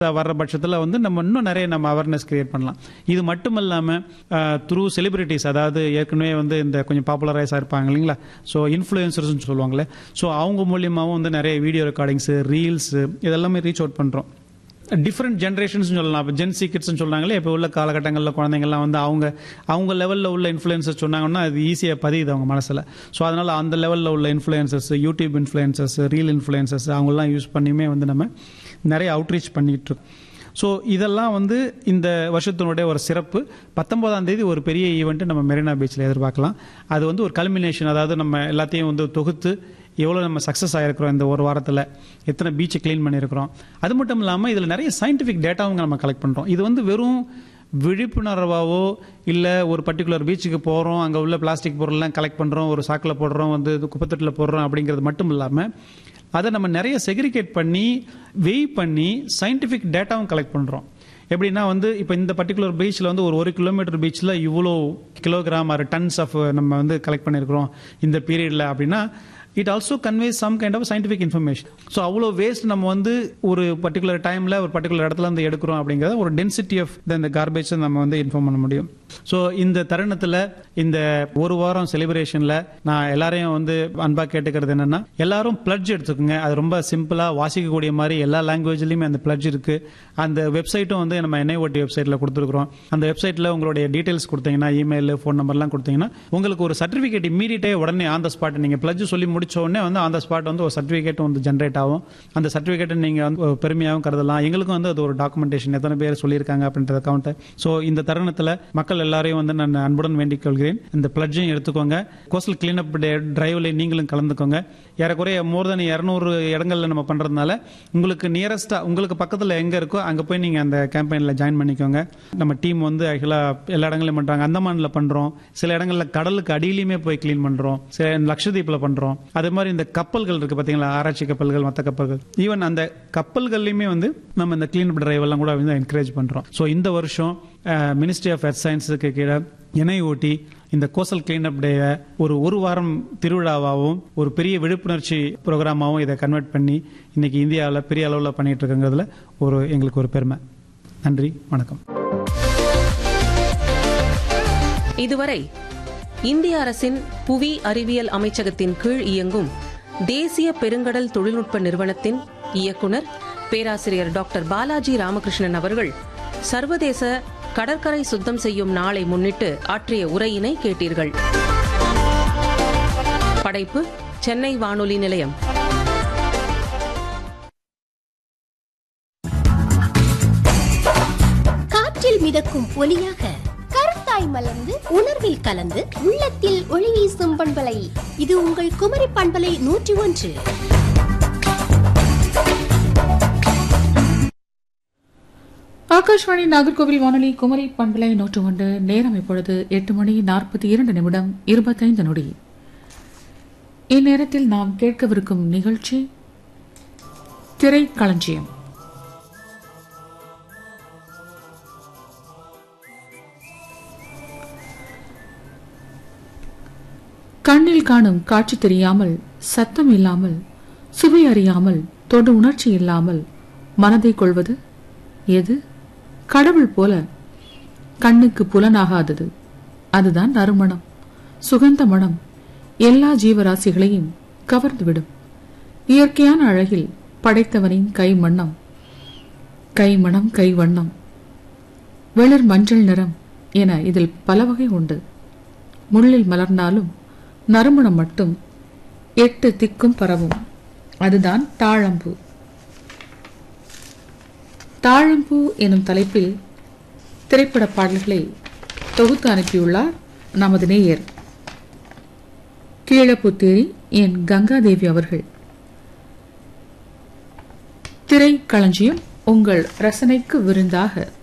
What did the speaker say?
வர்ற பட்சத்தில் வந்து நம்ம இன்னும் நிறைய நம்ம அவேர்னஸ் கிரியேட் பண்ணலாம் இது மட்டும் இல்லாமல் த்ரூ செலிபிரிட்டிஸ் அதாவது ஏற்கனவே வந்து இந்த கொஞ்சம் பாப்புலரைஸாக இருப்பாங்க இல்லைங்களா ஸோ இன்ஃப்ளூயன்சர்ஸ்னு சொல்லுவாங்களே ஸோ அவங்க மூலியமாகவும் வந்து நிறைய வீடியோ ரெக்கார்டிங்ஸு ரீல்ஸு இதெல்லாமே ரீச் அவுட் பண்ணுறோம் டிஃப்ரெண்ட் ஜென்ரேஷன்ஸ் சொல்லலாம் இப்போ ஜென்சி கிட்ஸ்னு சொல்றாங்களே இப்போ உள்ள காலகட்டங்களில் குழந்தைங்கள்லாம் வந்து அவங்க அவங்க லெவலில் உள்ள இன்ஃப்ளூயன்சஸ் சொன்னாங்கன்னா அது ஈஸியாக பதியுது அவங்க மனசில் ஸோ அதனால் அந்த லெவலில் உள்ள influences YouTube influences reel influences அவங்கெல்லாம் யூஸ் பண்ணியுமே வந்து நம்ம நிறைய அவுட்ரீச் பண்ணிட்டு இருக்கோம் ஸோ இதெல்லாம் வந்து இந்த வருஷத்தினுடைய ஒரு சிறப்பு பத்தொன்பதாம் தேதி ஒரு பெரிய ஈவெண்ட்டு நம்ம மெரினா பீச்சில் எதிர்பார்க்கலாம் அது வந்து ஒரு கல்மினேஷன் அதாவது நம்ம எல்லாத்தையும் வந்து தொகுத்து எவ்வளோ நம்ம சக்ஸஸ் ஆகிருக்கிறோம் இந்த ஒரு வாரத்தில் எத்தனை பீச்சை க்ளீன் பண்ணியிருக்கிறோம் அது மட்டும் இல்லாமல் இதில் நிறைய சயின்டிஃபிக் டேட்டாவும் நம்ம கலெக்ட் பண்ணுறோம் இது வந்து வெறும் விழிப்புணர்வாவோ இல்லை ஒரு பர்டிகுலர் பீச்சுக்கு போகிறோம் அங்கே உள்ள பிளாஸ்டிக் பொருள்லாம் கலெக்ட் பண்ணுறோம் ஒரு சாக்கில் போடுறோம் வந்து குப்பத்தொட்டில் போடுறோம் அப்படிங்கிறது மட்டும் இல்லாமல் அதை நம்ம நிறைய செக்ரிகேட் பண்ணி வெய் பண்ணி சயின்டிஃபிக் டேட்டாவும் கலெக்ட் பண்ணுறோம் எப்படின்னா வந்து இப்போ இந்த பர்டிகுலர் பீச்சில் வந்து ஒரு ஒரு கிலோமீட்டர் பீச்சில் இவ்வளோ கிலோகிராம் ஆர் டன்ஸ் ஆஃப் நம்ம வந்து கலெக்ட் பண்ணியிருக்கிறோம் இந்த பீரியடில் அப்படின்னா it also conveys some kind of scientific information so அவ்வளோ வேஸ்ட் நம்ம வந்து ஒரு பர்டிகுலர் டைமில் ஒரு பர்டிகுலர் இடத்துல இருந்து எடுக்கிறோம் அப்படிங்கிறத ஒரு டென்சிட்டி ஆஃப் இந்த கார்பேஜ் நம்ம வந்து இன்ஃபார்ம் பண்ண முடியும் ஸோ இந்த தருணத்தில் இந்த ஒரு வாரம் செலிப்ரேஷனில் நான் எல்லாரையும் வந்து அன்பாக கேட்டுக்கிறது என்னன்னா எல்லாரும் பிளட்ஜ் எடுத்துக்கோங்க அது ரொம்ப சிம்பிளாக வாசிக்கக்கூடிய மாதிரி எல்லா லாங்குவேஜ்லையுமே அந்த பிளட்ஜ் இருக்கு அந்த வெப்சைட்டும் வந்து நம்ம என்ஐஓடி வெப்சைட்டில் கொடுத்துருக்குறோம் அந்த வெப்சைட்டில் உங்களுடைய டீட்டெயில்ஸ் கொடுத்தீங்கன்னா இமெயில் ஃபோன் நம்பர்லாம் கொடுத்தீங்கன்னா உங்களுக்கு ஒரு சர்டிஃபிகேட் இம்மீடியட்டே உடனே ஆன் த ஸ்பாட் நீங்கள் பிளட்ஜ் சொல்லி முடிச்ச உடனே வந்து ஆன் த ஸ்பாட் வந்து ஒரு சர்டிஃபிகேட் வந்து ஜென்ரேட் ஆகும் அந்த சர்டிஃபிகேட்டை நீங்கள் வந்து ஒரு பெருமையாகவும் கருதலாம் எங்களுக்கும் வந்து அது ஒரு டாக்குமெண்டேஷன் எத்தனை பேர் சொல்லியிருக்காங்க அப்படின்ற அக்கௌண்ட்டை ஸோ இந்த தருணத்தில் மக்கள் எல்லாரையும் வந்து நான் அன்புடன் வேண்டிக் கொள்கிறேன் இந்த பிளட்ஜையும் எடுத்துக்கோங்க கோஸ்டல் கிளீனப் டே டிரைவில் நீங்களும் கலந்துக்கோங்க ஏறக்குறைய மோர் தென் இரநூறு இடங்கள்ல நம்ம பண்ணுறதுனால உங்களுக்கு நியரஸ்ட்டாக உங்களுக்கு பக்கத்தில் எங்கே இருக்கோ அங்கே போய் நீங்கள் அந்த கேம்பெயினில் ஜாயின் பண்ணிக்கோங்க நம்ம டீம் வந்து ஆக்சுவலாக எல்லா இடங்களையும் பண்ணுறாங்க அந்தமானில் பண்ணுறோம் சில இடங்களில் கடலுக்கு அடியிலையுமே போய் க்ளீன் பண்ணுறோம் சில லட்சத்தீப்பில் பண்ணுறோம் அதே மாதிரி இந்த கப்பல்கள் இருக்குது பார்த்தீங்களா ஆராய்ச்சி கப்பல்கள் மற்ற கப்பல்கள் ஈவன் அந்த கப்பல்கள்லையுமே வந்து நம்ம இந்த கிளீன் டிரைவ் எல்லாம் கூட வந்து என்கரேஜ் பண்ணுறோம் ஸோ இந்த வருஷம் மினிஸ்ட்ரி ஆஃப் எர்த் சயின்ஸுக்கு கீழே என்ஐஓடி இந்த கோசல் கிளீனப் டேவை ஒரு ஒரு வாரம் திருவிழாவாகவும் ஒரு பெரிய விழிப்புணர்ச்சி ப்ரோக்ராமாகவும் இதை கன்வெர்ட் பண்ணி இன்னைக்கு இந்தியாவில் பெரிய அளவில் பண்ணிட்டு இருக்குங்கிறதுல ஒரு எங்களுக்கு ஒரு பெருமை நன்றி வணக்கம் இதுவரை இந்திய அரசின் புவி அறிவியல் அமைச்சகத்தின் கீழ் இயங்கும் தேசிய பெருங்கடல் தொழில்நுட்ப நிறுவனத்தின் இயக்குனர் பேராசிரியர் டாக்டர் பாலாஜி ராமகிருஷ்ணன் அவர்கள் சர்வதேச கடற்கரை சுத்தம் செய்யும் நாளை முன்னிட்டு ஆற்றிய உரையினை கேட்டீர்கள் படைப்பு சென்னை வானொலி நிலையம் காற்றில் மிதக்கும் ஒலியாக கருத்தாய் மலர்ந்து உணர்வில் கலந்து உள்ளத்தில் ஒளி வீசும் பண்பலை இது உங்கள் குமரி பண்பலை நூற்றி ஒன்று ஆகாஷ்வாணி நாகர்கோவில் வானொலி குமரி பண்பலை நூற்று ஒன்று நேரம் இப்பொழுது எட்டு மணி நாற்பத்தி இரண்டு நிமிடம் இருபத்தைந்து நொடி இந்நேரத்தில் நாம் கேட்கவிருக்கும் நிகழ்ச்சி திரைக்களஞ்சியம் கண்ணில் காணும் காட்சி தெரியாமல் சத்தம் இல்லாமல் சுவை அறியாமல் தொடு உணர்ச்சி இல்லாமல் மனதை கொள்வது எது கடவுள் போல கண்ணுக்கு புலனாகாதது அதுதான் நறுமணம் சுகந்த மனம் எல்லா ஜீவராசிகளையும் கவர்ந்துவிடும் இயற்கையான அழகில் படைத்தவனின் கை மண்ணம் கை மணம் கை வண்ணம் வெளிர் மஞ்சள் நிறம் என இதில் பல வகை உண்டு முள்ளில் மலர்ந்தாலும் நறுமணம் மட்டும் எட்டு திக்கும் பரவும் அதுதான் தாழம்பூ தாழம்பூ எனும் தலைப்பில் திரைப்பட பாடல்களை தொகுத்து அனுப்பியுள்ளார் நமது நேயர் கீழப்புத்தேரி என் கங்காதேவி அவர்கள் திரைக்களஞ்சியம் உங்கள் ரசனைக்கு விருந்தாக